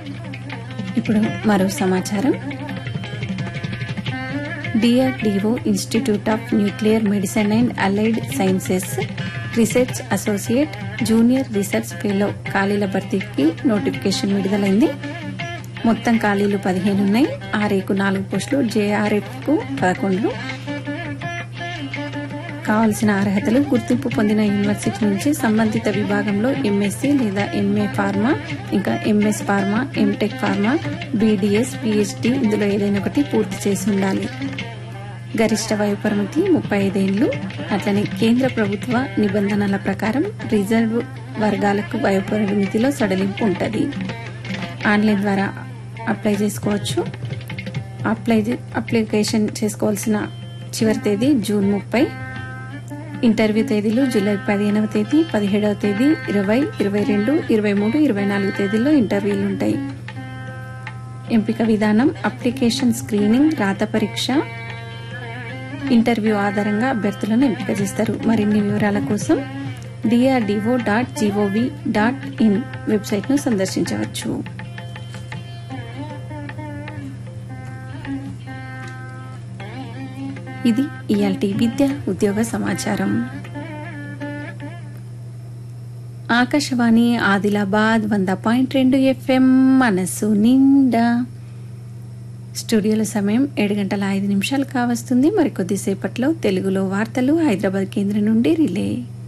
ఇప్పుడు మరో సమాచారం DRDO institute of nuclear medicine and allied sciences research associate junior research fellow ఖాళీల భర్తీకి నోటిఫికేషన్ విడుదలైంది మొత్తం ఖాళీలు పదిహేను ఉన్నాయి ఆర్ఏకు నాలుగు పోస్టులు జేఆర్ఎఫ్ కు పదకొండు కావలసిన అర్హతలు గుర్తింపు పొందిన యూనివర్సిటీ నుంచి సంబంధిత విభాగంలో ఎంఎస్సి లేదా ఎంఏ ఫార్మా ఇంకా MS pharma MTech pharma BDS PhD ఇందులో ఏదైనా ఒకటి పూర్తి చేసి ఉండాలి గరిష్ట వయోపరిమితి ముప్పై ఐదేళ్లు అట్లనే కేంద్ర ప్రభుత్వ నిబంధనల ప్రకారం రిజర్వ్ వర్గాలకు వయోపరిమితిలో సడలింపు ఉంటుంది ఆన్లైన్ ద్వారా అప్లై చేసుకోవచ్చు అప్లై చే- అప్లికేషన్ చేసుకోవాల్సిన చివరి తేదీ జూన్ ముప్పై ఇంటర్వ్యూ తేదీలు జూలై పదిహేనవ తేదీ పదిహేడవ తేదీ ఇరవై ఇరవై రెండు ఇరవై మూడు ఇరవై నాలుగు తేదీల్లో ఇంటర్వ్యూలు ఉంటాయి ఎంపిక విధానం అప్లికేషన్ స్క్రీనింగ్ రాత పరీక్ష ఇంటర్వ్యూ ఆధారంగా అభ్యర్థులను ఎంపిక చేస్తారు మరిన్ని వివరాల కోసం DRDO dot gov dot in వెబ్సైట్ను సందర్శించవచ్చు ఇది ఇయాల్టి విద్య ఉద్యోగ సమాచారం ఆకాశవాణి ఆదిలాబాద్ వంద పాయింట్ రెండు ఎఫ్ఎం మనసు నిండా స్టూడియోలో సమయం ఏడు గంటల ఐదు నిమిషాలు కావస్తుంది మరికొద్దిసేపట్లో తెలుగులో వార్తలు హైదరాబాద్ కేంద్రం నుండి రిలే